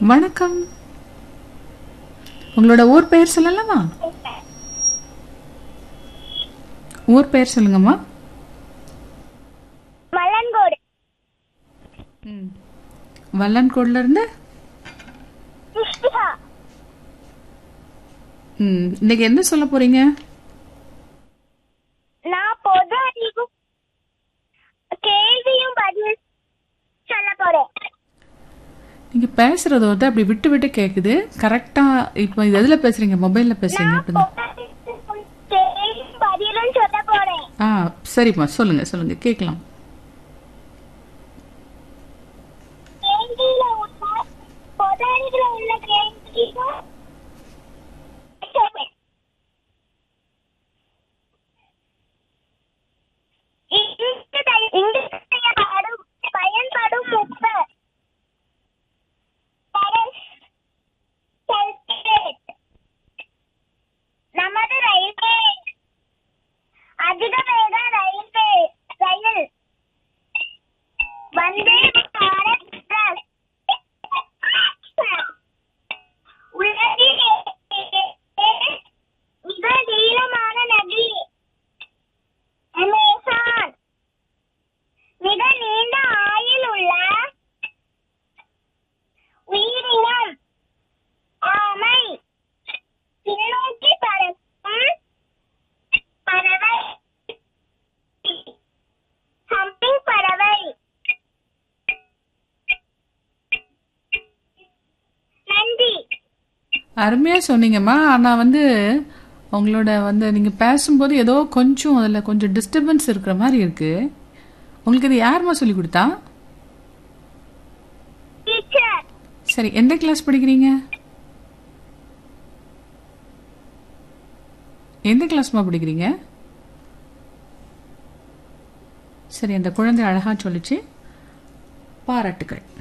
வணக்கம் உங்களோட ஊர் பெயர் சொல்லலாமா ஊர் பெயர் சொல்லுங்கம்மா மலன்கோடு ம் வல்லன்கோட்ல இருந்து கிருஷ்டிகா ம் இன்னைக்கு என்ன சொல்ல போறீங்க நான் பொது அறிவு கேள்வியும் பதில் சொல்ல போறேன் நீங்க பேசுறது வந்து அப்படி விட்டு விட்டு கேக்குது கரெக்டா இப்போ இது எதுல பேசுறீங்க மொபைல்ல பேசுறீங்க நான் இப்பதான் பொது அறிவும் கேள்வியும் பதிலும் சொல்ல போறேன் ஆ சரிம்மா சொல்லுங்க சொல்லுங்க கேட்கலாம் கேள்வியில உள்ள பொது அறிவுல உள்ள கேள்வியும் இங்கு தய- இங்கு செய்யப்படும் பயன்படும் முப்ப சல்பேட் நமது ரயில்வே அதிக வேக railway rail Vande Bharat express உலகிலே மிக நீளமான நதி அமேசான் மிக நீண்ட ஆயுள் உள்ள உயிரினம் ஆமை பின்னோக்கி பறக்கும் பறவை ஹம்பிங் பறவை நன்றி அருமையா சொன்னீங்கம்மா ஆனா வந்து உங்களோட வந்து நீங்க பேசும்போது ஏதோ கொஞ்சம் அதுல கொஞ்சம் டிஸ்டர்பன்ஸ் இருக்கிற மாதிரி இருக்கு உங்களுக்கு இது யாரும்மா சொல்லி கொடுத்தா டீச்சர் சரி எந்த கிளாஸ் படிக்கிறீங்க எந்த கிளாஸ்மா படிக்கிறீங்க சரி அந்த குழந்தை அழகா சொல்லிச்சு பாராட்டுக்கள்